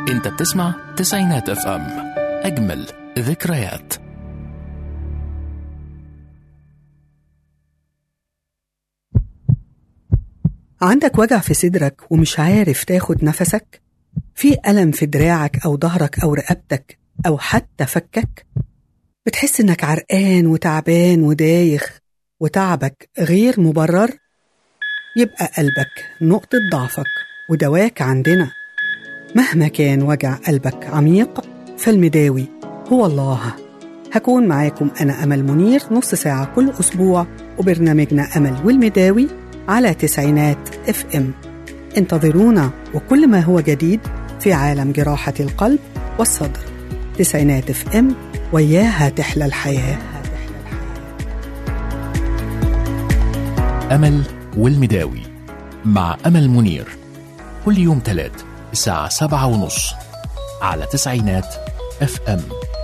انت بتسمع تسعينات اف ام اجمل ذكريات عندك وجع في صدرك ومش عارف تاخد نفسك؟ في ألم في دراعك أو ظهرك أو رقبتك أو حتى فكك؟ بتحس إنك عرقان وتعبان ودايخ وتعبك غير مبرر؟ يبقى قلبك نقطة ضعفك ودواك عندنا مهما كان وجع قلبك عميق فالمداوي هو الله هكون معاكم أنا أمل منير نص ساعة كل أسبوع وبرنامجنا أمل والمداوي على تسعينات اف ام انتظرونا وكل ما هو جديد في عالم جراحة القلب والصدر تسعينات اف ام وياها تحلى الحياة أمل والمداوي مع أمل منير كل يوم تلات الساعة سبعة ونص على تسعينات اف ام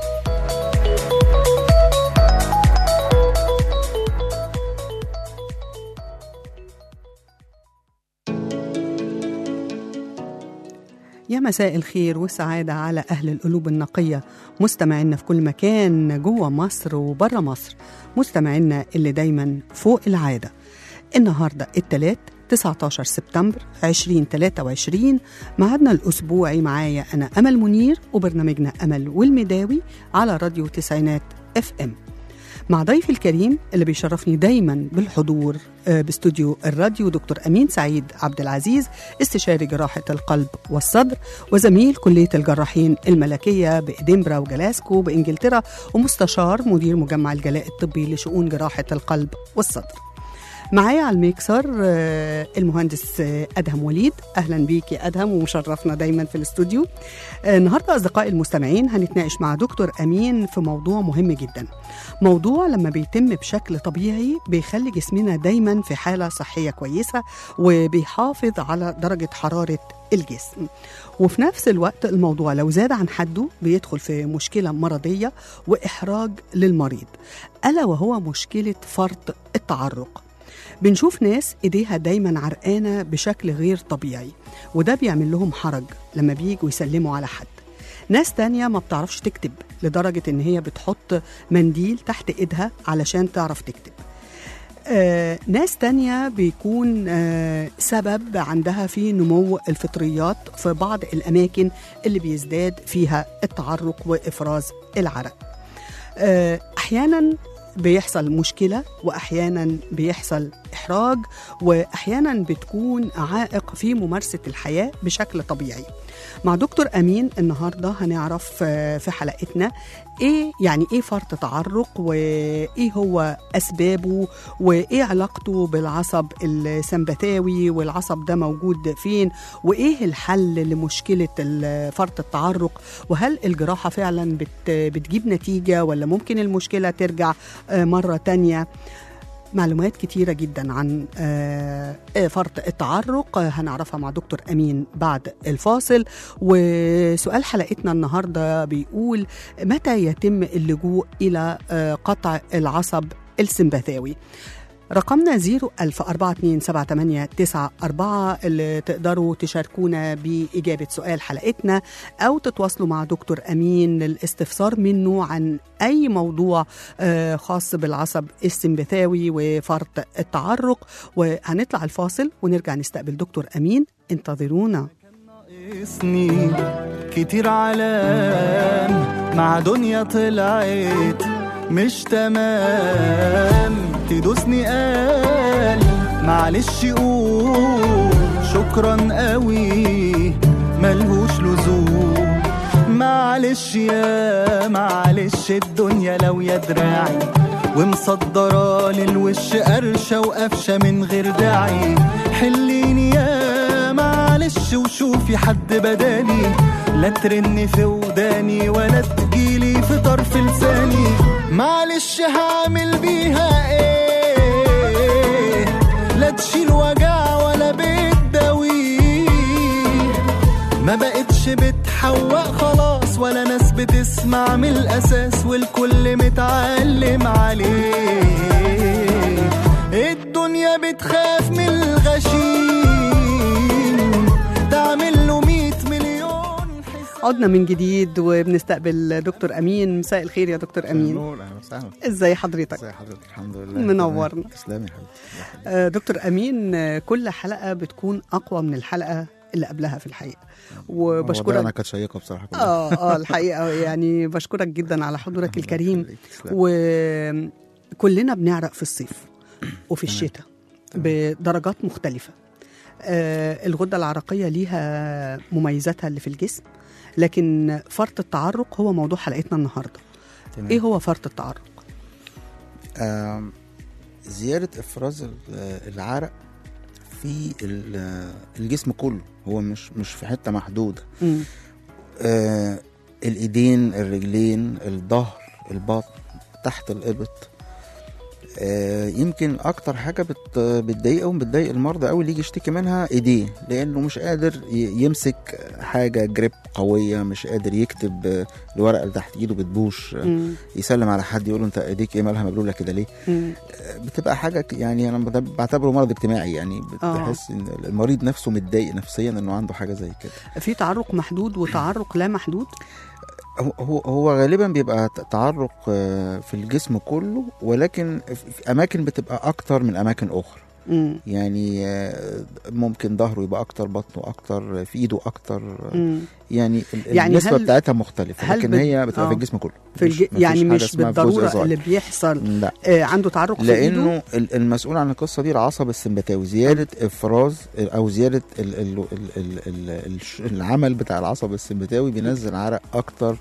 يا مساء الخير والسعادة على أهل القلوب النقية مستمعينا في كل مكان جوه مصر وبره مصر مستمعينا اللي دايما فوق العادة النهاردة التلات 19 سبتمبر 2023 معادنا الأسبوعي معايا أنا أمل منير وبرنامجنا أمل والمداوي على راديو تسعينات اف ام مع ضيفي الكريم اللي بيشرفني دايما بالحضور آه، باستوديو الراديو دكتور امين سعيد عبد العزيز استشاري جراحه القلب والصدر وزميل كليه الجراحين الملكيه بادنبرا وجلاسكو بانجلترا ومستشار مدير مجمع الجلاء الطبي لشؤون جراحه القلب والصدر معايا على الميكسر آه، المهندس آه، ادهم وليد اهلا بيك يا ادهم ومشرفنا دايما في الاستوديو آه، النهارده اصدقائي المستمعين هنتناقش مع دكتور امين في موضوع مهم جدا موضوع لما بيتم بشكل طبيعي بيخلي جسمنا دايما في حاله صحيه كويسه وبيحافظ على درجه حراره الجسم وفي نفس الوقت الموضوع لو زاد عن حده بيدخل في مشكله مرضيه واحراج للمريض الا وهو مشكله فرط التعرق بنشوف ناس ايديها دايما عرقانه بشكل غير طبيعي وده بيعمل لهم حرج لما بييجوا يسلموا على حد ناس تانية ما بتعرفش تكتب لدرجة إن هي بتحط منديل تحت إيدها علشان تعرف تكتب آه، ناس تانية بيكون آه، سبب عندها في نمو الفطريات في بعض الأماكن اللي بيزداد فيها التعرق وإفراز العرق آه، أحيانا بيحصل مشكلة وأحيانا بيحصل إحراج وأحيانا بتكون عائق في ممارسة الحياة بشكل طبيعي مع دكتور أمين النهاردة هنعرف آه، في حلقتنا إيه يعني إيه فرط تعرق وإيه هو أسبابه وإيه علاقته بالعصب السمبثاوي والعصب ده موجود فين وإيه الحل لمشكلة ال- فرط التعرق وهل الجراحة فعلا بت بتجيب نتيجة ولا ممكن المشكلة ترجع آه، مرة تانية معلومات كتيرة جدا عن آه، آه، فرط التعرق آه، هنعرفها مع دكتور أمين بعد الفاصل وسؤال حلقتنا النهاردة بيقول متى يتم اللجوء إلى آه، قطع العصب السمبثاوي رقمنا 010427894 اللي تقدروا تشاركونا بإجابة سؤال حلقتنا أو تتواصلوا مع دكتور أمين للاستفسار منه عن أي موضوع آه، خاص بالعصب السمبثاوي وفرط التعرق وهنطلع الفاصل ونرجع نستقبل دكتور أمين انتظرونا ناقصني كتير علام مع دنيا طلعت مش تمام تدوسني قال معلش قول شكرا قوي ملهوش لزوم معلش يا معلش الدنيا لو يا دراعي ومصدرة للوش قرشة وقفشة من غير داعي حليني يا معلش وشوفي حد بدالي لا ترن في وداني ولا تجيلي في طرف لساني معلش هعمل بيها ايه لا تشيل وجع ولا بتداويه ما بقتش بتحوق خلاص ولا ناس بتسمع من الاساس والكل متعلم عليه الدنيا بتخاف من الغشيم تعمل له مية مليون حساب عدنا من جديد وبنستقبل دكتور امين مساء الخير يا دكتور امين نور اهلا وسهلا ازاي حضرتك ازي حضرتك الحمد لله منورنا. تمام. تسلمي يا حبيبتي آه، دكتور امين آه، كل حلقه بتكون اقوى من الحلقه اللي قبلها في الحقيقه انا وبشكرك كانت شيقه بصراحه كلها. اه اه الحقيقه يعني بشكرك جدا على حضورك الله الكريم يخليك. تسلمي. وكلنا بنعرق في الصيف وفي الشتاء بدرجات مختلفة آه الغدة العرقية ليها مميزاتها اللي في الجسم لكن فرط التعرق هو موضوع حلقتنا النهاردة تمام. ايه هو فرط التعرق؟ آم، زياده افراز ال- العرق في ال- الجسم كله هو مش مش في حته محدوده مم. آه الايدين الرجلين الظهر البطن تحت الابط آه يمكن اكتر حاجه بت بتضايقهم بتضايق المرضى قوي اللي يجي يشتكي منها ايديه لانه مش قادر ي- يمسك حاجه جريب قويه مش قادر يكتب آه، الورقه اللي تحت ايده بتبوش آه، مم. يسلم على حد يقول له انت ايديك ايه مالها مبلوله كده ليه مم. آه، بتبقى حاجه ك- يعني انا بت- بعتبره مرض اجتماعي يعني بتحس ان المريض نفسه متضايق نفسيا انه عنده حاجه زي كده في تعرق محدود وتعرق لا محدود هو- هو هو غالبا بيبقى ت- تعرق آه، في الجسم كله ولكن في اماكن بتبقى اكتر من اماكن اخرى مم. يعني آه، ممكن ظهره يبقى اكتر بطنه اكتر في ايده اكتر آه، مم. يعني ال- يعني النسبه هل- بتاعتها مختلفه هل لكن بت- هي بتبقى آه. في الجسم كله في مش- الج... مفيش يعني حاجة مش اسمها في جزء بالضرورة صغير. اللي بيحصل لا آه عنده تعرق في ايده لانه ال- المسؤول عن القصه دي العصب السمباتاوي زياده افراز او زياده ال ال ال ال ال الش- العمل بتاع العصب السمباتاوي بينزل عرق اكتر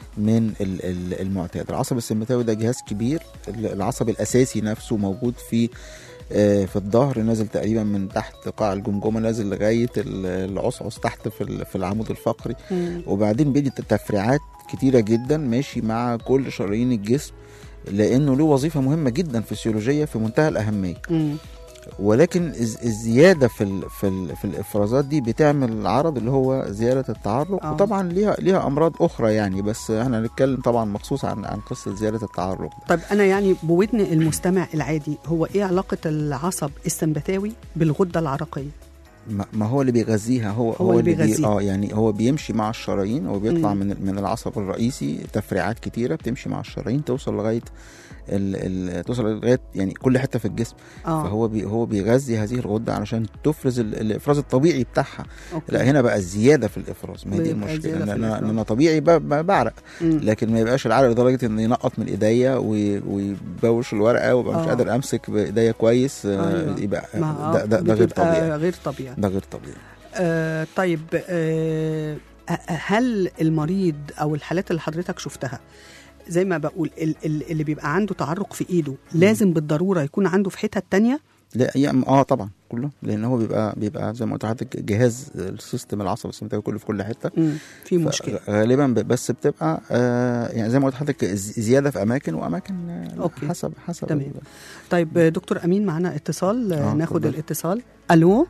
من ال- ال- المعتاد العصب السمباتاوي ده جهاز كبير ال- العصب الاساسي نفسه موجود في آه، في الظهر نازل تقريبا من تحت قاع الجمجمه نازل لغايه ال- العصعص تحت في ال- في العمود الفقري مم. وبعدين بيدي تفريعات كتيره جدا ماشي مع كل شرايين الجسم لانه له وظيفه مهمه جدا فسيولوجيه في منتهى الاهميه مم. ولكن الز- الزياده في ال في ال في الافرازات دي بتعمل عرض اللي هو زياده التعرق آه. وطبعا ليها ليها امراض اخرى يعني بس احنا هنتكلم طبعا مخصوص عن عن قصه زياده التعرق طيب انا يعني بودن المستمع العادي هو ايه علاقة العصب السمباتاوي بالغدة العرقية؟ ما ما هو اللي بيغذيها هو هو اللي بي- بيغذيها. اه يعني هو بيمشي مع الشرايين هو بيطلع مم. من من العصب الرئيسي تفريعات كتيره بتمشي مع الشرايين توصل لغايه ال ال توصل لغايه يعني كل حته في الجسم اه فهو بي هو بيغذي هذه الغده علشان تفرز ال- الافراز الطبيعي بتاعها أوكي. لا هنا بقى الزياده في الافراز ما هي دي بيبقى المشكله زيادة ان في انا الإفراز. إن انا طبيعي ب- ب- بعرق مم. لكن ما يبقاش العرق لدرجه انه ينقط من ايديا وي- ويبوش الورقه وابقى مش آه. قادر امسك بايديا كويس آه، أيوة. يبقى ما ده, ده, ده غير بتبقى طبيعي غير طبيعي ده غير طبيعي آه طيب آه هل المريض او الحالات اللي حضرتك شفتها زي ما بقول ال- ال- اللي بيبقى عنده تعرق في ايده لازم بالضروره يكون عنده في حته تانية لا يعني اه طبعا كله لان هو بيبقى بيبقى زي ما قلت لحضرتك جهاز السيستم العصبي السمباتيكي كله في كل حته مم. في مشكله غالبا ب- بس بتبقى آه يعني زي ما قلت لحضرتك ز- زياده في اماكن واماكن آه، أوكي. حسب حسب تمام. ال- طيب آه، دكتور امين معانا اتصال آه آه، ناخد اتفضل. الاتصال الو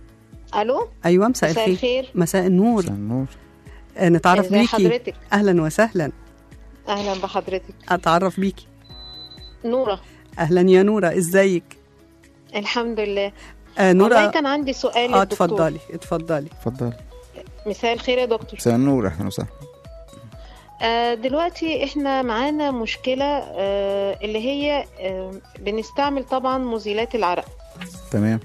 الو ايوه مساء مساء الخير الخير مساء النور مساء النور آه نتعرف ازي بيكي حضرتك اهلا وسهلا اهلا بحضرتك اتعرف بيكي نوره اهلا يا نوره ازيك الحمد لله آه والله نوره كان عندي سؤال اه للدكتور. اتفضلي اتفضلي اتفضل مساء الخير يا دكتور مساء النور اهلا وسهلا آه دلوقتي احنا معانا مشكله آه اللي هي آه بنستعمل طبعا مزيلات العرق تمام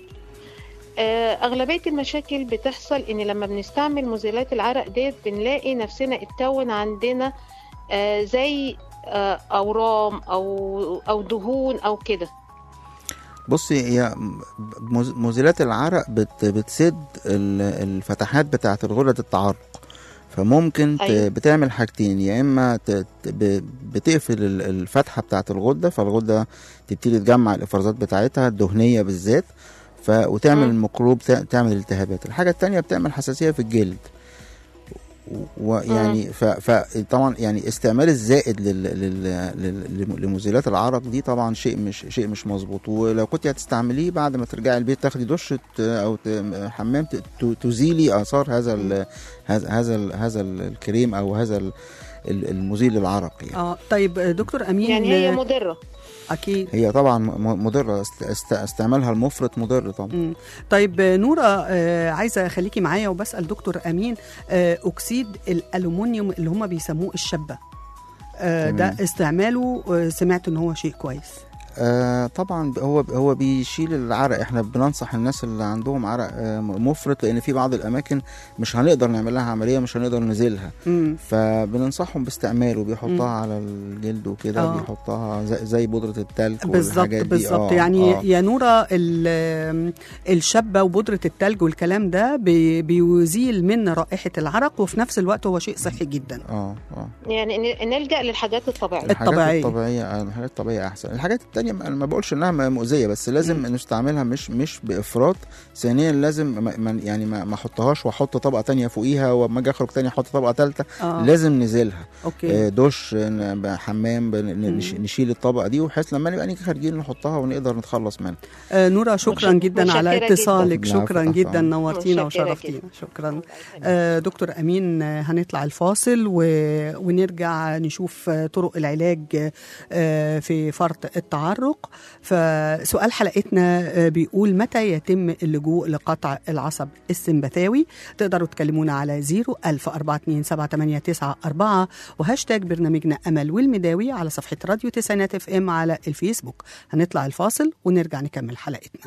آه اغلبيه المشاكل بتحصل ان لما بنستعمل مزيلات العرق ديت بنلاقي نفسنا اتكون عندنا آه زي آه اورام او او دهون او كده بصي هي مز- مزيلات العرق بت بتسد ال- الفتحات بتاعه الغدد التعرق فممكن ت- أيوة. بتعمل حاجتين يا اما ت- ت- ب- بتقفل ال- الفتحه بتاعه الغده فالغده تبتدي تجمع الافرازات بتاعتها الدهنيه بالذات ف وتعمل مم. الميكروب تع- تعمل التهابات الحاجه التانية بتعمل حساسيه في الجلد ويعني ف- فطبعا يعني استعمال الزائد لل لل لل لمزيلات العرق دي طبعا شيء مش شيء مش مظبوط ولو كنت هتستعمليه بعد ما ترجعي البيت تاخدي دش ت- او ت- حمام ت- ت- تزيلي اثار هذا ال هذا هذا ال هذا ال- الكريم او هذا ال- ال- المزيل للعرق يعني اه طيب آه، دكتور امين يعني هي آه، مضره اكيد هي طبعا م- مضره است- است- استعمالها المفرط مضر طبعا مم. طيب آه، نورة آه، عايزة أخليكي معايا وبسأل دكتور أمين آه، أكسيد الألومنيوم اللي هم بيسموه الشبة آه، ده تمام. استعماله آه، سمعت ان هو شيء كويس آه طبعا هو هو بيشيل العرق احنا بننصح الناس اللي عندهم عرق آه مفرط لان في بعض الاماكن مش هنقدر نعمل لها عمليه مش هنقدر نزيلها مم. فبننصحهم باستعماله بيحطها مم. على الجلد وكده آه. بيحطها زي, زي بودره التلج بالظبط والحاجات دي بالظبط آه يعني آه. يا نورة ال- الشبة وبودرة التلج والكلام ده بي- بيزيل من رائحة العرق وفي نفس الوقت هو شيء صحي جدا اه اه يعني ن- نلجأ للحاجات الطبيعية الحاجات الطبيعية. الطبيعيه آه، الحاجات الطبيعيه احسن الحاجات التانية ما- انا ما بقولش انها مؤذيه بس لازم مم. نستعملها مش مش بافراط ثانيا لازم ما ما- يعني ما ما احطهاش واحط طبقه تانية فوقيها واما اجي اخرج تاني احط طبقه ثالثه آه. لازم نزيلها اوكي آه، دش ن- حمام بن- مم. نش- نشيل الطبقه دي وبحيث لما نبقى نيجي خارجين نحطها ونقدر نتخلص منها آه نورة شكرا متشك- جدا على متشكرة جداً. اتصالك العفو، شكرا تحت جدا أمرك. نورتينا متشكرة وشرفتينا جداً. شكرا آه، دكتور امين آه، هنطلع الفاصل و... ونرجع نشوف آه، طرق العلاج آه، في فرط التعرق فسؤال حلقتنا آه، بيقول متى يتم اللجوء لقطع العصب السمبثاوي تقدروا تكلمونا على 0 1000 427 وهاشتاج برنامجنا امل والمداوي على صفحه راديو تسعينات اف ام على الفيسبوك هنطلع الفاصل ونرجع نكمل حلقتنا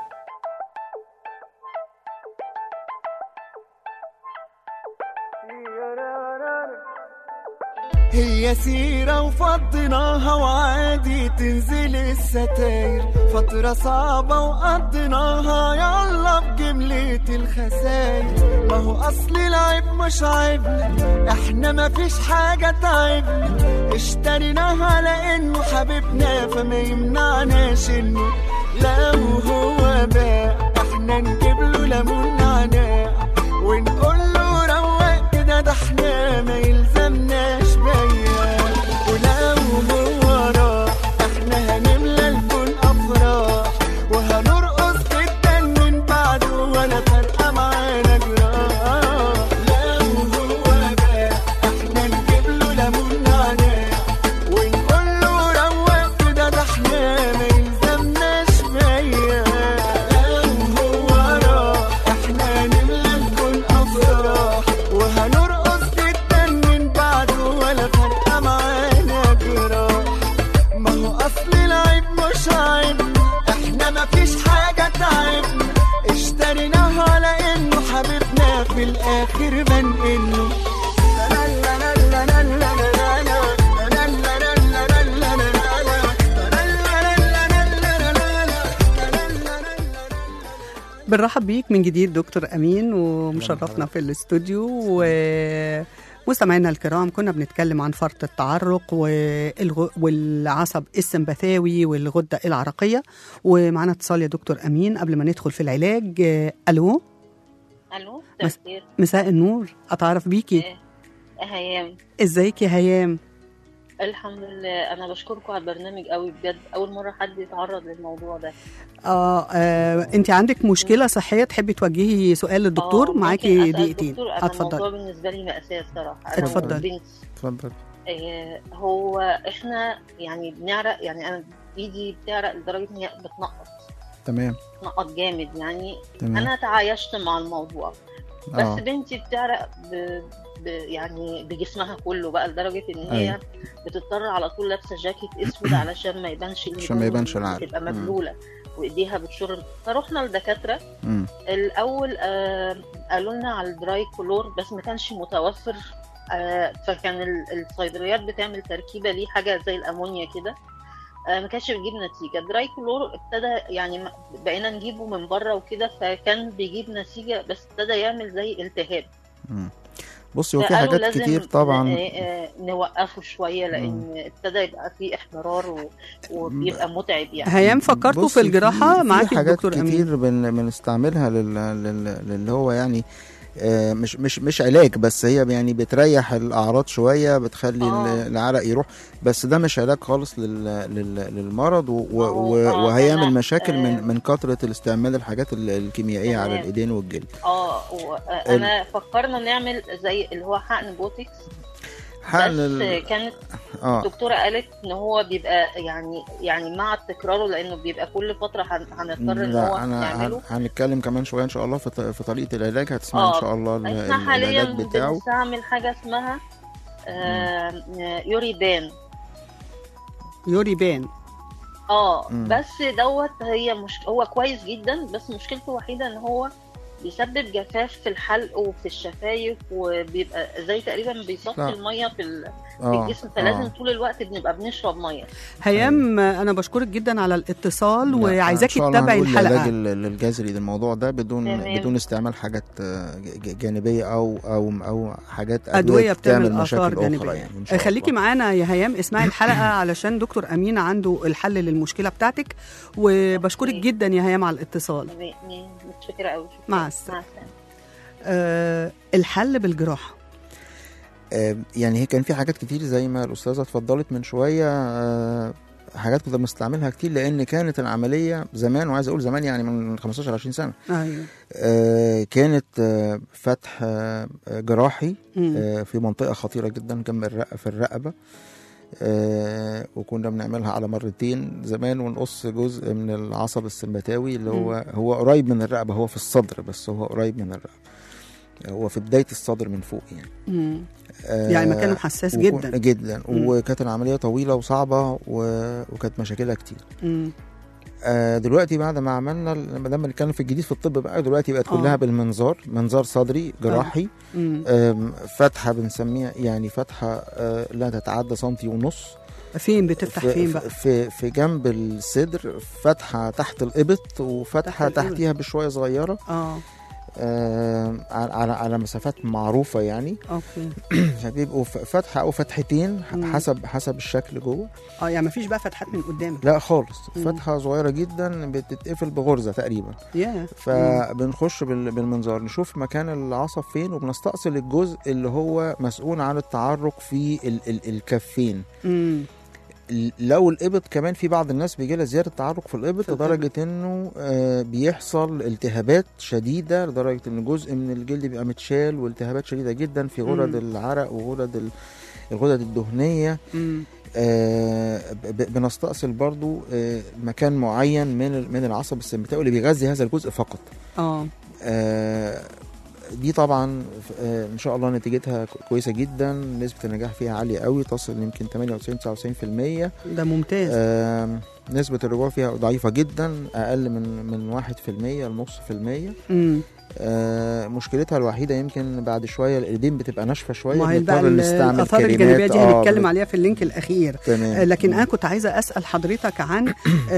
هي سيرة وفضيناها وعادي تنزل الستاير فترة صعبة وقضيناها يلا بجملة الخساير ما هو أصل العيب مش عيبنا احنا مفيش حاجة تعبنا اشتريناها لأنه حبيبنا فما يمنعناش انه لو هو باع احنا نجيب له ليمون نعناع ونقول له روق كده ده احنا ما يلزمناش بيا ولو هو راح احنا هنملى الكون افراح وهنرقص جدا من بعده ولا فارقه معانا جراح لو هو باع احنا نجيب له ليمون نعناع ونقول له روق كده ده احنا ما يلزمناش بيا لو هو راح احنا نملى الكون افراح وهنرقص جدا من بعده ولا فارقه معانا جراح ما هو اصل العيب مش عيبنا احنا مفيش حاجه تعبنا اشتريناها لانه حبيبنا في الاخر بنقله بنرحب بيك من جديد دكتور امين ومشرفنا في الاستوديو ومستمعينا الكرام كنا بنتكلم عن فرط التعرق والغ... والعصب السمبثاوي والغده العرقيه ومعنا اتصال يا دكتور امين قبل ما ندخل في العلاج آه، الو الو مس- تأثير مساء النور اتعرف بيكي هيام ازيك يا هيام الحمد لله انا بشكركم على البرنامج قوي بجد اول مره حد يتعرض للموضوع ده اه, آه انت عندك مشكله صحيه تحبي توجهي سؤال آه، للدكتور ممكن معاكي أسأل دقيقتين الدكتور؟ انا الموضوع اتفضل بالنسبه لي مأساة الصراحه انا اتفضل. وبنتي اتفضل آه، هو احنا يعني بنعرق يعني انا ايدي بتعرق لدرجه ان هي بتنقط تمام بتنقط جامد يعني تمام انا تعايشت مع الموضوع بس اه بنتي بتعرق ب... ب... يعني بجسمها كله بقى لدرجه ان هي أيوة. بتضطر على طول لابسه جاكيت اسود علشان ما يبانش عشان ما يبانش العرق. تبقى مم. مبلوله وايديها بتشر فرحنا لدكاتره مم. الاول آه قالوا لنا على الدراي كلور بس ما كانش متوفر آه فكان ال- الصيدليات بتعمل تركيبه ليه حاجه زي الامونيا كده آه ما كانش بيجيب نتيجه دراي كلور ابتدى يعني ما- بقينا نجيبه من بره وكده فكان بيجيب نتيجه بس ابتدى يعمل زي التهاب مم. بصي هو في فقالوا حاجات لازم كتير طبعا ن- آه، نوقفه شويه لان ابتدى يبقى فيه احمرار و- وبيبقى متعب يعني هيام فكرتوا في بصي، الجراحه في معاكي حاجات الدكتور امين كتير بن بنستعملها لل... لل... للي هو يعني آه، مش مش مش علاج بس هي يعني بتريح الاعراض شويه بتخلي آه. ال- العرق يروح بس ده مش علاج خالص لل... لل... للمرض و... و... آه، و... آه، وهيعمل أنا، مشاكل آه، من من كثره الاستعمال الحاجات ال- الكيميائيه على تمام. الايدين والجلد اه و- آه، انا فكرنا نعمل زي اللي هو حقن بوتكس حقن بس ال- كانت اه الدكتوره قالت ان هو بيبقى يعني يعني مع تكراره لانه بيبقى كل فتره هن- هنضطر ان هو لا انا نعمله هن- هنتكلم كمان شويه ان شاء الله في ط- في طريقه العلاج هتسمع ان آه. شاء الله ال- احنا ال- حاليا العلاج بتاعه بنستعمل حاجه اسمها آه يوريدان يوري بان اه مم. بس دوت هي مش هو كويس جدا بس مشكلته الوحيده ان هو بيسبب جفاف في الحلق وفي الشفايف وبيبقى زي تقريبا بيصفي لا. الميه في ال- في اه الجسم فلازم آه. طول الوقت بنبقى بنشرب ميه هيام انا بشكرك جدا على الاتصال لا، وعايزاكي إن شاء الله تتابعي هنقول العلاج الحلقه ال- الجذري للموضوع ده بدون تمام. بدون استعمال حاجات آه، ج- جانبيه او او او حاجات ادويه بتعمل اثار مشاكل جانبيه اخرى يعني إن شاء خليكي الله. معانا يا هيام اسمعي الحلقه علشان دكتور امين عنده الحل للمشكله بتاعتك وبشكرك أوكي. جدا يا هيام على الاتصال م- م- متشكره قوي مع السلامة. مع السلامه آه الحل بالجراحه آه، يعني هي كان في حاجات كتير زي ما الاستاذه اتفضلت من شويه آه، حاجات كنا بنستعملها كتير لان كانت العمليه زمان وعايز اقول زمان يعني من 15 20 سنه ايوه آه، كانت آه، فتح آه، جراحي مم. آه، في منطقه خطيره جدا جنب الرق في الرقبه آه، وكنا بنعملها على مرتين زمان ونقص جزء من العصب السمبتاوي اللي هو هو قريب من الرقبه هو في الصدر بس هو قريب من الرقبه هو في بدايه الصدر من فوق يعني مم. آه، يعني مكانه حساس وكو- جدا جدا مم. وكانت العمليه طويله وصعبه و... وكانت مشاكلها كتير مم. آه دلوقتي بعد ما عملنا ما دام بنتكلم في الجديد في الطب بقى دلوقتي بقت آه. كلها بالمنظار منظار صدري جراحي مم. آم، فتحه بنسميها يعني فتحه آه، لا تتعدى سنتي ونص فين بتفتح في فين بقى في في جنب الصدر فتحه تحت الابط وفتحه تحت الإبط. تحتيها بشويه صغيره اه آم، على على على مسافات معروفه يعني اوكي فبيبقوا ف- فتحه او فتحتين ح- مم. حسب حسب الشكل جوه اه يعني مفيش بقى فتحات من قدام لا خالص مم. فتحه صغيره جدا بتتقفل بغرزه تقريبا يا فبنخش بال- بالمنظار نشوف مكان العصب فين وبنستأصل الجزء اللي هو مسؤول عن التعرق في ال ال الكفين مم. ال- لو الابط كمان في بعض الناس بيجي لها زياده تعرق في الابط في الإبط. لدرجه انه آه بيحصل التهابات شديده لدرجه ان جزء من الجلد بيبقى متشال والتهابات شديده جدا في غدد مم. العرق وغدد ال- الغدد الدهنيه مم. آه، ب- بنستأصل برضو آه، مكان معين من ال- من العصب السمبتاوي اللي بيغذي هذا الجزء فقط اه آه، دي طبعا آه، ان شاء الله نتيجتها ك- كويسه جدا نسبه النجاح فيها عاليه قوي تصل يمكن 98 99% ده ممتاز آم، نسبه الرجوع فيها ضعيفه جدا اقل من من 1% لنص في المية مم. آه، مشكلتها الوحيده يمكن بعد شويه الايدين بتبقى ناشفه شويه ما هي بقى بنضطر نستعمل الاثار كريمات الجانبيه دي آه، هنتكلم بن- عليها في اللينك الاخير آه، تمام لكن انا كنت عايزه اسال حضرتك عن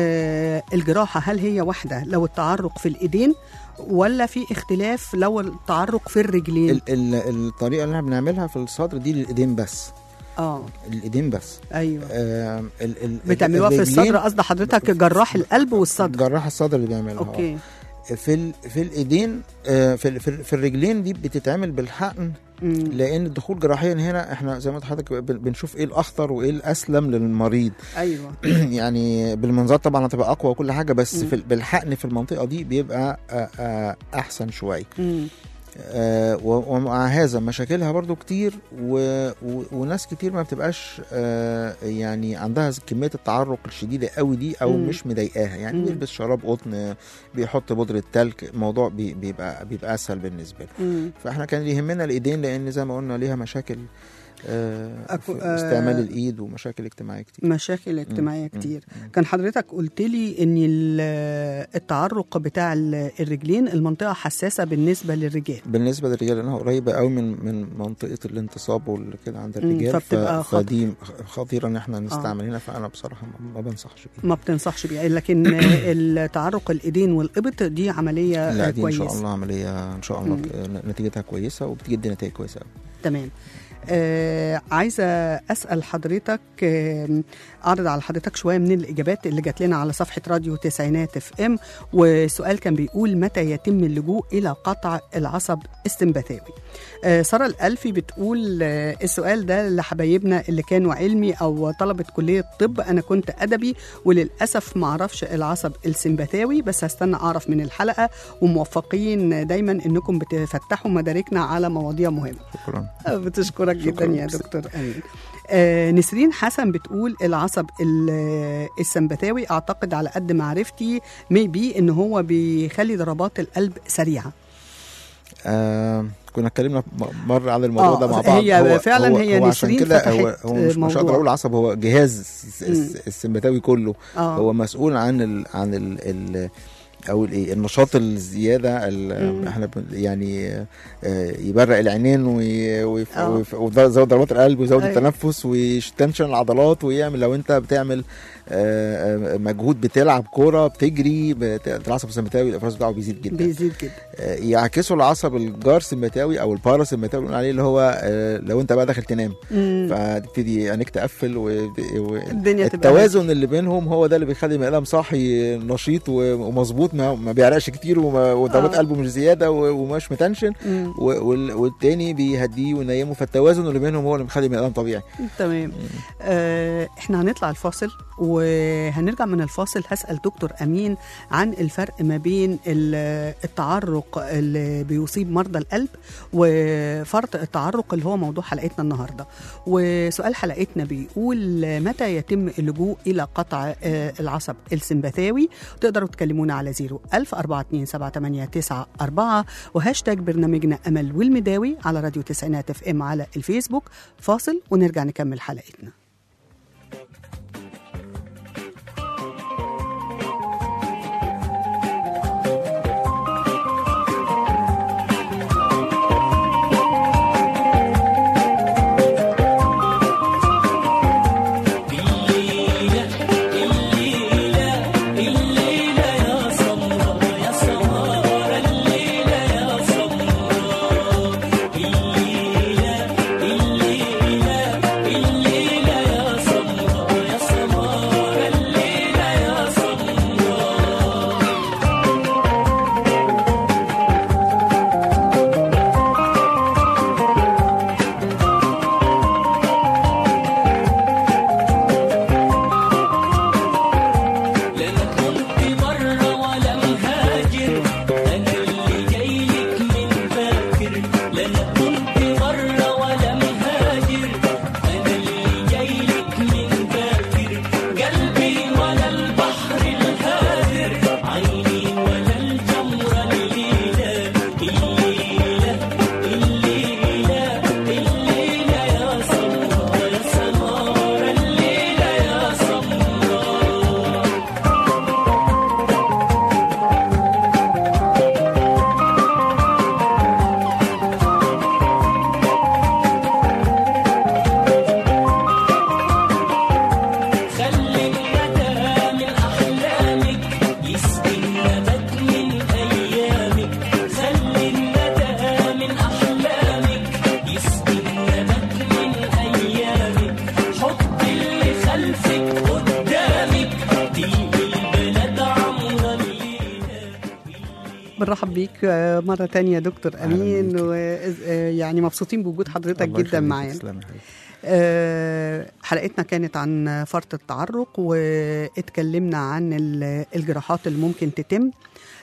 آه، الجراحه هل هي واحده لو التعرق في الايدين ولا في اختلاف لو التعرق في الرجلين ال- ال- الطريقه اللي احنا بنعملها في الصدر دي للايدين بس اه الايدين بس ايوه آم، ال- ال- بتعملوها في الرجلين- الصدر قصد حضرتك جراح القلب والصدر جراح الصدر اللي بيعملها اوكي في ال- في الايدين آه، في ال- في ال- في الرجلين دي بتتعمل بالحقن مم. لان الدخول جراحيا هنا احنا زي ما قلت لحضرتك بن- بنشوف ايه الاخطر وايه الاسلم للمريض ايوه يعني بالمنظار طبعا هتبقى اقوى وكل حاجه بس مم. في ال- بالحقن في المنطقه دي بيبقى آه، آه، احسن شويه مم. آه، و- ومع هذا مشاكلها برضو كتير و... و... وناس كتير ما بتبقاش آه، يعني عندها كمية التعرق الشديدة قوي دي أو مم. مش مضايقاها يعني مم. بيلبس شراب قطن بيحط بودرة تلك الموضوع بي... بيبقى بيبقى أسهل بالنسبة له مم. فاحنا كان يهمنا الإيدين لأن زي ما قلنا ليها مشاكل آه، أكو- في آه، استعمال الإيد ومشاكل اجتماعية كتير مشاكل اجتماعيه مم. كتير مم. كان حضرتك قلت لي ان ال- التعرق بتاع ال- الرجلين المنطقه حساسه بالنسبه للرجال بالنسبه للرجال لانها قريبه قوي من من منطقه الانتصاب والكده عند مم، الرجال فبتبقى خطر. فدي خطيره ان احنا نستعمل هنا فانا بصراحه ما- ما بنصحش بيها ما بتنصحش بيها لكن التعرق الايدين والابط دي عمليه لا دي ان شاء كويسه الله عمليه ان شاء الله مم. ت- نتيجتها كويسه وبتجدي نتائج كويسه قوي تمام آه عايزه اسال حضرتك آه اعرض على حضرتك شويه من الاجابات اللي جات لنا على صفحه راديو تسعينات اف ام وسؤال كان بيقول متى يتم اللجوء الى قطع العصب السمبثاوي آه ساره الالفي بتقول آه السؤال ده لحبايبنا اللي كانوا علمي او طلبه كليه طب انا كنت ادبي وللاسف ما اعرفش العصب السمبثاوي بس هستنى اعرف من الحلقه وموفقين دايما انكم بتفتحوا مداركنا على مواضيع مهمه شكرا بتشكرك بشكرك جدا شكراً. يا دكتور امين آه نسرين حسن بتقول العصب ال- السمبثاوي اعتقد على قد معرفتي ميبي ان هو بيخلي ضربات القلب سريعه آه كنا اتكلمنا م- مره عن الموضوع آه، ده مع بعض هي فعلاً هو هي هو عشان نسرين كده فتحت هو, هو مش, مش موضوع. هقدر اقول عصب هو جهاز الس- الس- مم. السمبثاوي كله اه هو مسؤول عن ال عن ال ال او الايه النشاط الزياده ال- مم. احنا بن- يعني آه، يبرق العينين وي- ويف- آه. ويف- ويزود ضربات القلب ويزود أيوة. التنفس ويتنشن العضلات ويعمل لو انت بتعمل آه، آه، مجهود بتلعب كوره بتجري بت- العصب السمبثاوي الافراز بتاعه بيزيد جدا بيزيد جدا آه، يعكسوا العصب الجار سمبثاوي او الباراسمبثاوي بنقول عليه اللي هو آه، لو انت بقى داخل تنام مم. فتبتدي عينيك تقفل و... و... الدنيا تبقى التوازن اللي بينهم هو ده اللي بيخلي البني ادم صاحي نشيط و- ومظبوط ما, ما بيعرقش كتير وما- وضربات آه. قلبه مش زياده و- ومش متنشن مم. و- وال- والتاني بيهديه وينيمه فالتوازن اللي بينهم هو اللي بيخلي البني ادم طبيعي تمام آه احنا هنطلع الفاصل وهنرجع من الفاصل هسأل دكتور أمين عن الفرق ما بين ال- التعرق اللي بيصيب مرضى القلب وفرط التعرق اللي هو موضوع حلقتنا النهاردة وسؤال حلقتنا بيقول متى يتم اللجوء إلى قطع آه، العصب السمبثاوي تقدروا تكلمونا على 0 1000 427 وهاشتاج برنامجنا أمل والمداوي على راديو تسعينات اف ام على الفيسبوك فاصل ونرجع نكمل حلقتنا بنرحب بيك آه، مرة تانية دكتور أهلاً أمين بيكي. ويعني مبسوطين بوجود حضرتك الله جدا يخليك، معانا تسلم يا حبيبي. آه، حلقتنا كانت عن فرط التعرق واتكلمنا عن ال- الجراحات اللي ممكن تتم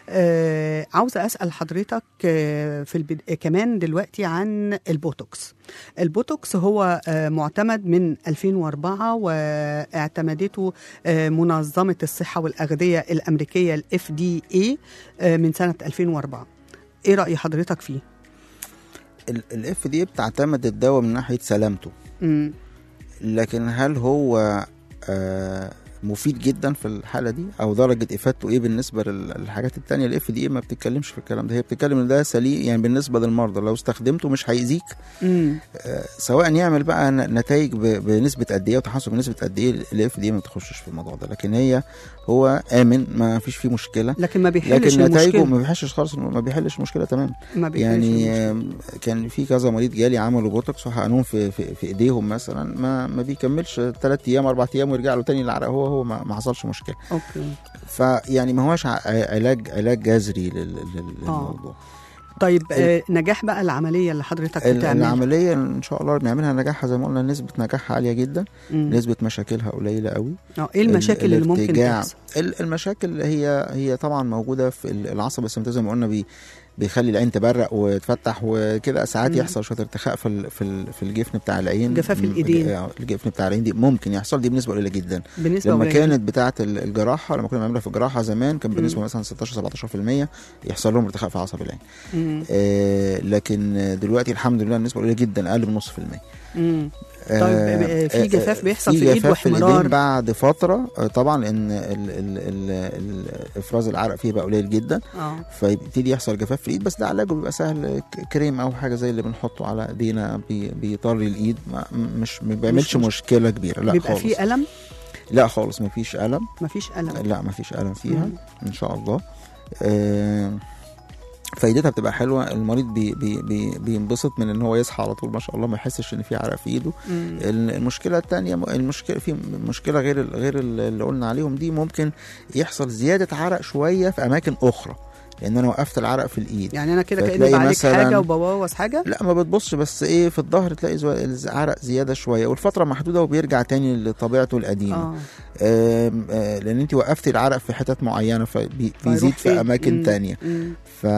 آه، عاوزة أسأل حضرتك آه، في البد... كمان دلوقتي عن البوتوكس البوتوكس هو آه، معتمد من 2004 واعتمدته آه، منظمة الصحة والأغذية الأمريكية ال FDA آه، من سنة 2004 إيه رأي حضرتك فيه؟ الاف دي بتعتمد الدواء من ناحيه سلامته مم. لكن هل هو آه مفيد جدا في الحاله دي او درجه افادته ايه بالنسبه لل- للحاجات التانية الاف دي ما بتتكلمش في الكلام ده هي بتتكلم ان ده سليم يعني بالنسبه للمرضى لو استخدمته مش هيأذيك مم. آه سواء يعمل بقى ن- نتائج ب- بنسبه قد ايه وتحسن بنسبه قد ايه الاف دي ما بتخشش في الموضوع ده لكن هي هو امن ما فيش فيه مشكله لكن ما بيحلش لكن نتائجه المشكلة ما بيحلش خالص ما بيحلش مشكله تماما ما بيحلش يعني المشكلة. آم، كان في كذا مريض جالي عملوا بوتوكس وحقنوهم في, في, في ايديهم مثلا ما ما بيكملش ثلاث ايام اربع ايام ويرجع له تاني العرق هو هو ما, ما حصلش مشكله أوكي فيعني ما هوش ع- علاج علاج جذري لل- لل- للموضوع طيب آه نجاح بقى العمليه اللي حضرتك ال- بتعملها العمليه ان شاء الله بنعملها نجاحها زي ما قلنا نسبه نجاحها عاليه جدا مم. نسبه مشاكلها قليله قوي آه، ايه المشاكل ال- اللي ممكن الارتجاع. تحصل ال- المشاكل هي هي طبعا موجوده في ال- العصب السمتازي زي ما قلنا بي بيخلي العين تبرق وتفتح وكده ساعات مم. يحصل شويه ارتخاء في ال- في ال- في الجفن بتاع العين جفاف م- الإيدين. آه، الجفن بتاع العين دي ممكن يحصل دي بنسبه قليله جدا بنسبه لما قليلة. كانت بتاعه ال- الجراحه لما كنا بنعملها في الجراحه زمان كان مم. بنسبه مثلا 16 17% يحصل لهم ارتخاء في عصب العين مم. آه لكن دلوقتي الحمد لله النسبه قليله جدا اقل من نص في المية مم. آه، طيب، في آه، جفاف آه، بيحصل في في الإيد جفاف في واحمرار. الإيدين بعد فتره آه، طبعا لان ال- ال- ال- ال- افراز العرق فيه بقى قليل جدا اه فيبتدي يحصل جفاف في الايد بس ده علاجه بيبقى سهل ك- كريم او حاجه زي اللي بنحطه على ايدينا بي- بيطري الايد ما مش ما بيعملش مش- مشكله كبيره لا بيبقى خالص في الم لا خالص ما فيش الم مفيش الم لا ما فيش الم فيها مم. ان شاء الله آه، فايدتها بتبقى حلوه المريض بي بي بي بينبسط من ان هو يصحى على طول ما شاء الله ما يحسش ان في عرق في ايده مم. المشكله الثانيه المشكله في مشكله غير ال- غير ال- اللي قلنا عليهم دي ممكن يحصل زياده عرق شويه في اماكن اخرى لان انا وقفت العرق في الايد يعني انا كده كاني فتلاقي بعالج مثلاً- حاجه وببوظ حاجه لا ما بتبصش بس ايه في الظهر تلاقي زو- العرق زياده شويه والفتره محدوده وبيرجع تاني لطبيعته القديمه اه آم، آه لان انت وقفتي العرق في حتت معينه فبيزيد فيروح في فين؟ اماكن مم. تانية مم.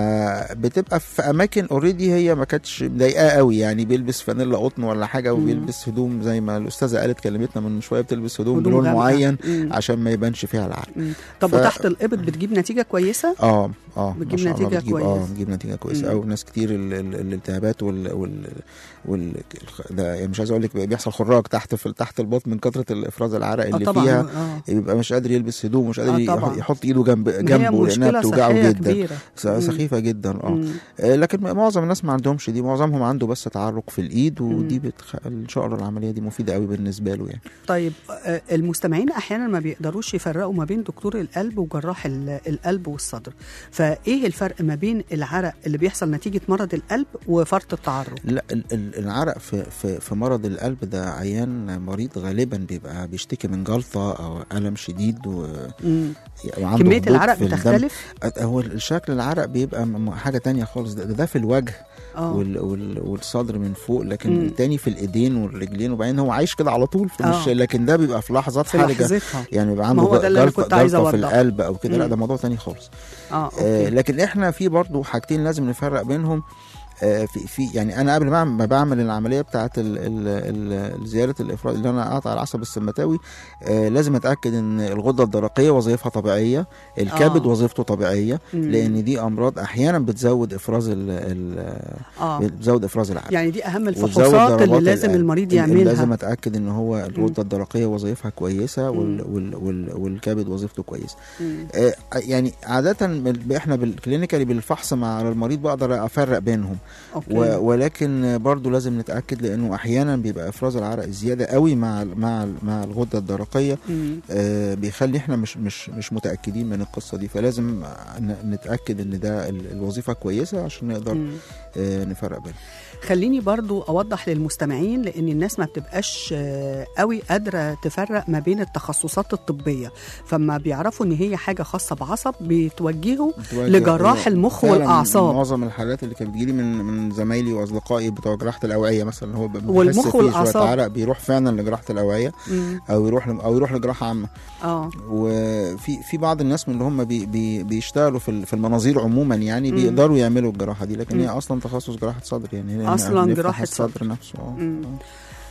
فبتبقى في اماكن اوريدي هي ما كانتش مضايقاه قوي يعني بيلبس فانيلا قطن ولا حاجه مم. وبيلبس هدوم زي ما الاستاذه قالت كلمتنا من شويه بتلبس هدوم, هدوم بلون غامقة. معين مم. عشان ما يبانش فيها العرق مم. طب ف- وتحت الابط بتجيب نتيجه كويسه اه اه ما بتجيب شاء الله نتيجة بتجيب اه كويس. بتجيب نتيجه مم. كويسه قوي ناس كتير ال- ال- الالتهابات وال وال وال ده يعني مش عايز اقول لك بيحصل خراج تحت في تحت البطن من كثره الافراز العرق اه اللي طبعا فيها اه بيبقى مش قادر يلبس هدوم مش قادر آه يح- طبعا. يحط ايده جنب هي جنبه لانها مشكله بتوجعه صحيه جدا كبيره س- مم. سخيفه جدا اه مم. آه، لكن معظم الناس ما عندهمش دي معظمهم عنده بس تعرق في الايد ودي مم. بتخ... ان شاء الله العمليه دي مفيده قوي بالنسبه له يعني طيب آه، المستمعين احيانا ما بيقدروش يفرقوا ما بين دكتور القلب وجراح ال- القلب والصدر فايه الفرق ما بين العرق اللي بيحصل نتيجه مرض القلب وفرط التعرق لا ال- ال- العرق في في في مرض القلب ده عيان مريض غالبا بيبقى بيشتكي من جلطه او الم شديد و... مم. وعنده كميه هبوط العرق في الدم. بتختلف هو الشكل العرق بيبقى م- حاجه تانية خالص ده, ده في الوجه اه وال وال والصدر من فوق لكن مم. التاني في الايدين والرجلين وبعدين هو عايش كده على طول فمش آه. لكن ده بيبقى في لحظات في حرجه لحظتها يعني بيبقى ما عنده هو ده اللي أنا جلطة- كنت عايزة جلطة في أوضحه. القلب او كده لا مم. ده موضوع تاني خالص اه آه اوكي لكن احنا في برضو حاجتين لازم نفرق بينهم آه في في يعني انا قبل ما أعمل- ما بعمل العمليه بتاعه ال- ال- ال- زياده الافراز اللي انا اقطع العصب السمبتاوي آه لازم اتاكد ان الغده الدرقيه وظيفتها طبيعيه الكبد آه. وظيفته طبيعيه مم. لان دي امراض احيانا بتزود افراز ال ال اه بتزود افراز العرق يعني دي اهم وتزود الفحوصات اللي ضربات لازم القلب. المريض ال- اللي لازم يعملها اتاكد ان هو الغده الدرقيه وظيفتها كويسه وال مم. وال وال والكبد وظيفته كويسه مم. آه، يعني عادة بال- احنا بالكلينيكالي بالفحص مع المريض بقدر افرق بينهم اوكي و- ولكن برضو لازم نتاكد لانه احيانا بيبقى افراز العرق زياده قوي مع ال- مع ال- مع الغده الدرقيه مم. آه، بيخلي احنا مش مش مش متاكدين من القصه دي فلازم ن- نتاكد ان ده ال- الوظيفه كويسه عشان نقدر مم. آه، نفرق بينهم خليني برضو أوضح للمستمعين لأن الناس ما بتبقاش آه، قوي قادرة تفرق ما بين التخصصات الطبية فما بيعرفوا إن هي حاجة خاصة بعصب بيتوجهوا لجراح المخ فعلاً والأعصاب. معظم الحالات اللي كانت بتجيلي من من زمايلي واصدقائي بتوع جراحه الاوعيه مثلا هو ب- والمخ بيحس فيه والأعصاب. شويه عرق بيروح فعلا لجراحه الاوعيه مم. او يروح ل- او يروح لجراحه عامه اه وفي في بعض الناس من اللي هم بي بي بيشتغلوا في ال- في المناظير عموما يعني مم. بيقدروا يعملوا الجراحه دي لكن مم. هي اصلا تخصص جراحه صدر يعني هي أصلاً نفتح جراحة الصدر صدر. نفسه اه مم. آه.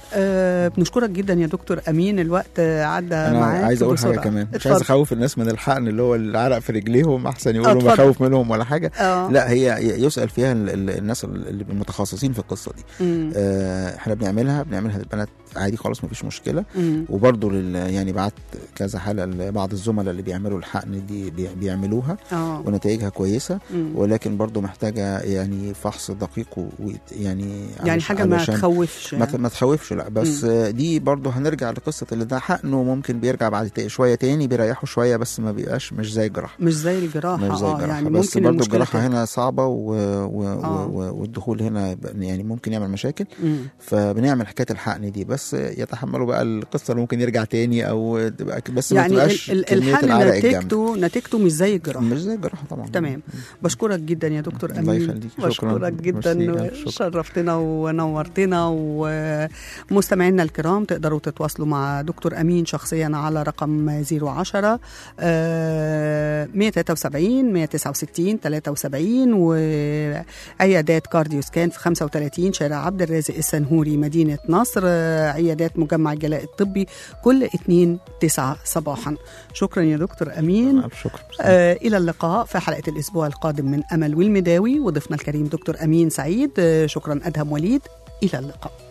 آه، بنشكرك جدا يا دكتور امين الوقت آه، عدى انا معاك عايز اقول بسرعة. حاجه كمان مش عايز اتفضل. اخوف الناس من الحقن اللي هو العرق في رجليهم احسن يقولوا اتفضل. بخوف منهم ولا حاجه اه لا هي يسال فيها ال- ال- الناس اللي متخصصين في القصه دي مم. آه، احنا بنعملها بنعملها للبنات عادي خالص مفيش مشكله مم. وبرضه لل يعني بعت كذا حاله لبعض الزملاء اللي بيعملوا الحقن دي بي- بيعملوها اه ونتائجها كويسه مم. ولكن برضه محتاجه يعني فحص دقيق ويعني يعني حاجه ما تخوفش ما, ت- ما تخوفش لا بس آه، دي برضه هنرجع لقصه اللي ده حقنه ممكن بيرجع بعد تا- شويه تاني بيريحوا شويه بس ما بيبقاش مش زي الجراحه مش زي الجراحه مش زي اه الجراحه يعني بس ممكن برضه المشكله الجراحه تبقى- هنا صعبه و... و... آه. و... و... والدخول هنا يبقى- يعني ممكن يعمل مشاكل مم. فبنعمل حكايه الحقن دي بس يتحملوا بقى القصه اللي ممكن يرجع تاني او تبقى بس ما يعني تبقاش ال- ال- كميه الحل العرق الجامده نتيجته نتيجته مش زي الجراحه مش زي الجراحه طبعا تمام بشكرك جدا يا دكتور الله امين يخليك. شكراً. بشكرك جدا ميرسي. ألف شكر. شرفتنا ونورتنا مستمعينا الكرام تقدروا تتواصلوا مع دكتور أمين شخصيا على رقم 010 آه، 173 169 73 وعيادات كارديو سكان في 35 شارع عبد الرازق السنهوري مدينة نصر آه، عيادات مجمع الجلاء الطبي كل 2 9 صباحا شكرا يا دكتور أمين شكرا آه إلى اللقاء في حلقة الأسبوع القادم من أمل والمداوي وضيفنا الكريم دكتور أمين سعيد آه شكرا أدهم وليد إلى اللقاء